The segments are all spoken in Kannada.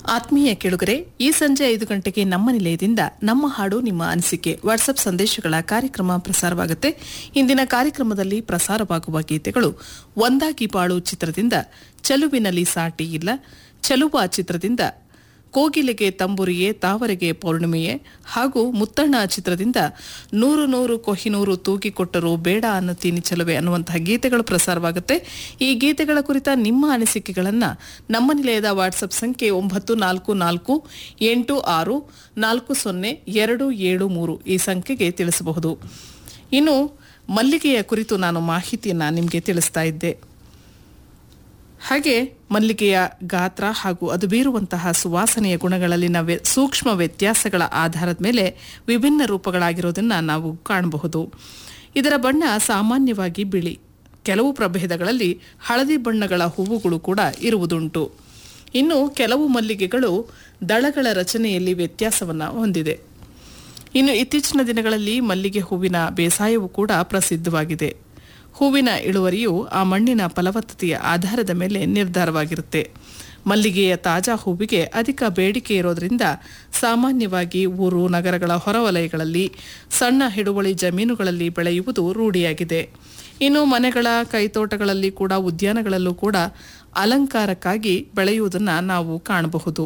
ಆತ್ಮೀಯ ಕೆಳುಗರೆ ಈ ಸಂಜೆ ಐದು ಗಂಟೆಗೆ ನಮ್ಮ ನಿಲಯದಿಂದ ನಮ್ಮ ಹಾಡು ನಿಮ್ಮ ಅನಿಸಿಕೆ ವಾಟ್ಸ್ಆಪ್ ಸಂದೇಶಗಳ ಕಾರ್ಯಕ್ರಮ ಪ್ರಸಾರವಾಗುತ್ತೆ ಇಂದಿನ ಕಾರ್ಯಕ್ರಮದಲ್ಲಿ ಪ್ರಸಾರವಾಗುವ ಗೀತೆಗಳು ಒಂದಾಗಿ ಬಾಳು ಚಿತ್ರದಿಂದ ಚಲುವಿನಲ್ಲಿ ಸಾಟಿ ಇಲ್ಲ ಚಲುವ ಚಿತ್ರದಿಂದ ಕೋಗಿಲೆಗೆ ತಂಬುರಿಯೇ ತಾವರೆಗೆ ಪೌರ್ಣಿಮೆಯೇ ಹಾಗೂ ಮುತ್ತಣ್ಣ ಚಿತ್ರದಿಂದ ನೂರು ನೂರು ಕೊಹಿನೂರು ತೂಗಿಕೊಟ್ಟರು ಬೇಡ ಅನ್ನುತ್ತೀನಿ ಚಲುವೆ ಅನ್ನುವಂತಹ ಗೀತೆಗಳು ಪ್ರಸಾರವಾಗುತ್ತೆ ಈ ಗೀತೆಗಳ ಕುರಿತ ನಿಮ್ಮ ಅನಿಸಿಕೆಗಳನ್ನು ನಮ್ಮ ನಿಲಯದ ವಾಟ್ಸಪ್ ಸಂಖ್ಯೆ ಒಂಬತ್ತು ನಾಲ್ಕು ನಾಲ್ಕು ಎಂಟು ಆರು ನಾಲ್ಕು ಸೊನ್ನೆ ಎರಡು ಏಳು ಮೂರು ಈ ಸಂಖ್ಯೆಗೆ ತಿಳಿಸಬಹುದು ಇನ್ನು ಮಲ್ಲಿಗೆಯ ಕುರಿತು ನಾನು ಮಾಹಿತಿಯನ್ನು ನಿಮಗೆ ತಿಳಿಸ್ತಾ ಇದ್ದೆ ಹಾಗೆ ಮಲ್ಲಿಗೆಯ ಗಾತ್ರ ಹಾಗೂ ಅದು ಬೀರುವಂತಹ ಸುವಾಸನೆಯ ಗುಣಗಳಲ್ಲಿನ ವ್ಯ- ಸೂಕ್ಷ್ಮ ವ್ಯತ್ಯಾಸಗಳ ಆಧಾರದ ಮೇಲೆ ವಿಭಿನ್ನ ರೂಪಗಳಾಗಿರೋದನ್ನು ನಾವು ಕಾಣಬಹುದು ಇದರ ಬಣ್ಣ ಸಾಮಾನ್ಯವಾಗಿ ಬಿಳಿ ಕೆಲವು ಪ್ರಭೇದಗಳಲ್ಲಿ ಹಳದಿ ಬಣ್ಣಗಳ ಹೂವುಗಳು ಕೂಡ ಇರುವುದುಂಟು ಇನ್ನು ಕೆಲವು ಮಲ್ಲಿಗೆಗಳು ದಳಗಳ ರಚನೆಯಲ್ಲಿ ವ್ಯತ್ಯಾಸವನ್ನು ಹೊಂದಿದೆ ಇನ್ನು ಇತ್ತೀಚಿನ ದಿನಗಳಲ್ಲಿ ಮಲ್ಲಿಗೆ ಹೂವಿನ ಬೇಸಾಯವೂ ಕೂಡ ಪ್ರಸಿದ್ಧವಾಗಿದೆ ಹೂವಿನ ಇಳುವರಿಯು ಆ ಮಣ್ಣಿನ ಫಲವತ್ತತೆಯ ಆಧಾರದ ಮೇಲೆ ನಿರ್ಧಾರವಾಗಿರುತ್ತೆ ಮಲ್ಲಿಗೆಯ ತಾಜಾ ಹೂವಿಗೆ ಅಧಿಕ ಬೇಡಿಕೆ ಇರೋದ್ರಿಂದ ಸಾಮಾನ್ಯವಾಗಿ ಊರು ನಗರಗಳ ಹೊರವಲಯಗಳಲ್ಲಿ ಸಣ್ಣ ಹಿಡುವಳಿ ಜಮೀನುಗಳಲ್ಲಿ ಬೆಳೆಯುವುದು ರೂಢಿಯಾಗಿದೆ ಇನ್ನು ಮನೆಗಳ ಕೈತೋಟಗಳಲ್ಲಿ ಕೂಡ ಉದ್ಯಾನಗಳಲ್ಲೂ ಕೂಡ ಅಲಂಕಾರಕ್ಕಾಗಿ ಬೆಳೆಯುವುದನ್ನು ನಾವು ಕಾಣಬಹುದು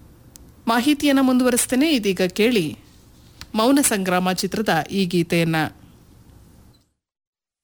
ಮಾಹಿತಿಯನ್ನು ಮುಂದುವರಿಸ್ತೇನೆ ಇದೀಗ ಕೇಳಿ ಮೌನ ಸಂಗ್ರಾಮ ಚಿತ್ರದ ಈ ಗೀತೆಯನ್ನ